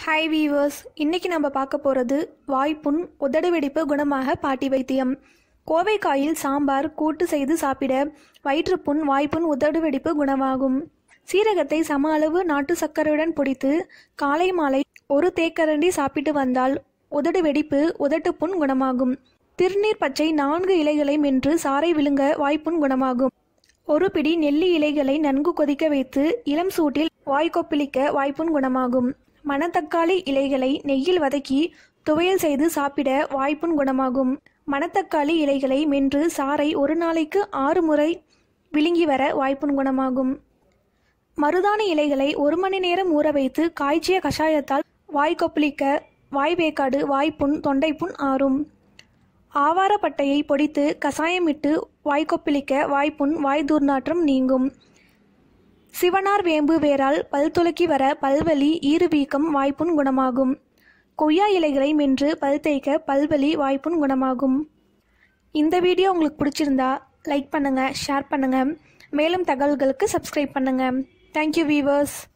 hi viewers இன்னைக்கு நம்ம பார்க்க போகிறது வாய்ப்புண் உதடு வெடிப்பு குணமாக பாட்டி வைத்தியம் கோவைக்காயில் சாம்பார் கூட்டு செய்து சாப்பிட வயிற்றுப்புண் வாய்ப்புண் உதடு வெடிப்பு குணமாகும் சீரகத்தை சம அளவு நாட்டு சர்க்கரையுடன் பொடித்து காலை மாலை ஒரு தேக்கரண்டி சாப்பிட்டு வந்தால் உதடு வெடிப்பு உதட்டுப்புண் குணமாகும் திருநீர் பச்சை நான்கு இலைகளை மென்று சாறை விழுங்க வாய்ப்புண் குணமாகும் ஒரு பிடி நெல்லி இலைகளை நன்கு கொதிக்க வைத்து இளம் சூட்டில் வாய்க்கொப்பளிக்க வாய்ப்புண் குணமாகும் மணத்தக்காளி இலைகளை நெய்யில் வதக்கி துவையல் செய்து சாப்பிட வாய்ப்புண் குணமாகும் மணத்தக்காளி இலைகளை மென்று சாறை ஒரு நாளைக்கு ஆறு முறை விழுங்கி வர வாய்ப்புண் குணமாகும் மருதாணி இலைகளை ஒரு மணி நேரம் ஊற வைத்து காய்ச்சிய கஷாயத்தால் வாய் கொப்பளிக்க வாய்வேக்காடு வாய்ப்புண் தொண்டைப்புண் ஆறும் ஆவாரப்பட்டையை பொடித்து கசாயமிட்டு வாய்க்கொப்பளிக்க வாய்ப்புண் வாய் துர்நாற்றம் நீங்கும் சிவனார் வேம்பு வேரால் பல் துலக்கி வர பல்வலி ஈறுவீக்கம் வாய்ப்புண் குணமாகும் கொய்யா இலைகளை மென்று பல் தேய்க்க பல்வலி வாய்ப்புண் குணமாகும் இந்த வீடியோ உங்களுக்கு பிடிச்சிருந்தா லைக் பண்ணுங்க ஷேர் பண்ணுங்க மேலும் தகவல்களுக்கு சப்ஸ்கிரைப் பண்ணுங்க தேங்க்யூ வீவர்ஸ்